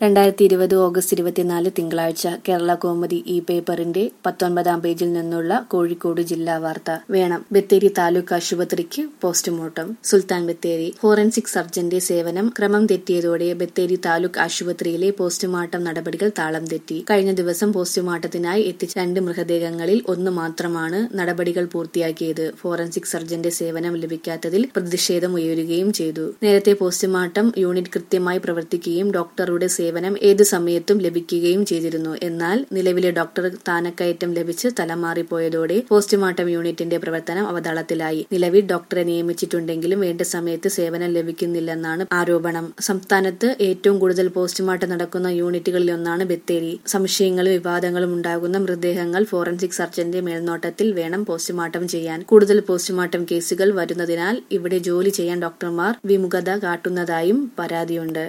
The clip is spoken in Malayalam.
രണ്ടായിരത്തി ഇരുപത് ഓഗസ്റ്റ് ഇരുപത്തിനാല് തിങ്കളാഴ്ച കേരള കോമുദി ഈ പേപ്പറിന്റെ പത്തൊൻപതാം പേജിൽ നിന്നുള്ള കോഴിക്കോട് ജില്ലാ വാർത്ത വേണം ബത്തേരി താലൂക്ക് ആശുപത്രിക്ക് പോസ്റ്റ്മോർട്ടം സുൽത്താൻ ബത്തേരി ഫോറൻസിക് സർജന്റെ സേവനം ക്രമം തെറ്റിയതോടെ ബത്തേരി താലൂക്ക് ആശുപത്രിയിലെ പോസ്റ്റ്മോർട്ടം നടപടികൾ താളം തെറ്റി കഴിഞ്ഞ ദിവസം പോസ്റ്റ്മോർട്ടത്തിനായി എത്തിച്ച രണ്ട് മൃതദേഹങ്ങളിൽ ഒന്ന് മാത്രമാണ് നടപടികൾ പൂർത്തിയാക്കിയത് ഫോറൻസിക് സർജന്റെ സേവനം ലഭിക്കാത്തതിൽ പ്രതിഷേധം ഉയരുകയും ചെയ്തു നേരത്തെ പോസ്റ്റ്മോർട്ടം യൂണിറ്റ് കൃത്യമായി പ്രവർത്തിക്കുകയും ഡോക്ടറുടെ സേവനം ഏതു സമയത്തും ലഭിക്കുകയും ചെയ്തിരുന്നു എന്നാൽ നിലവിലെ ഡോക്ടർ സ്ഥാനക്കയറ്റം ലഭിച്ച് തലമാറിപ്പോയതോടെ പോസ്റ്റ്മോർട്ടം യൂണിറ്റിന്റെ പ്രവർത്തനം അവതാളത്തിലായി നിലവിൽ ഡോക്ടറെ നിയമിച്ചിട്ടുണ്ടെങ്കിലും വേണ്ട സമയത്ത് സേവനം ലഭിക്കുന്നില്ലെന്നാണ് ആരോപണം സംസ്ഥാനത്ത് ഏറ്റവും കൂടുതൽ പോസ്റ്റ്മോർട്ടം നടക്കുന്ന യൂണിറ്റുകളിലൊന്നാണ് ബത്തേരി സംശയങ്ങളും വിവാദങ്ങളും ഉണ്ടാകുന്ന മൃതദേഹങ്ങൾ ഫോറൻസിക് സർജന്റെ മേൽനോട്ടത്തിൽ വേണം പോസ്റ്റ്മോർട്ടം ചെയ്യാൻ കൂടുതൽ പോസ്റ്റ്മോർട്ടം കേസുകൾ വരുന്നതിനാൽ ഇവിടെ ജോലി ചെയ്യാൻ ഡോക്ടർമാർ വിമുഖത കാട്ടുന്നതായും പരാതിയുണ്ട്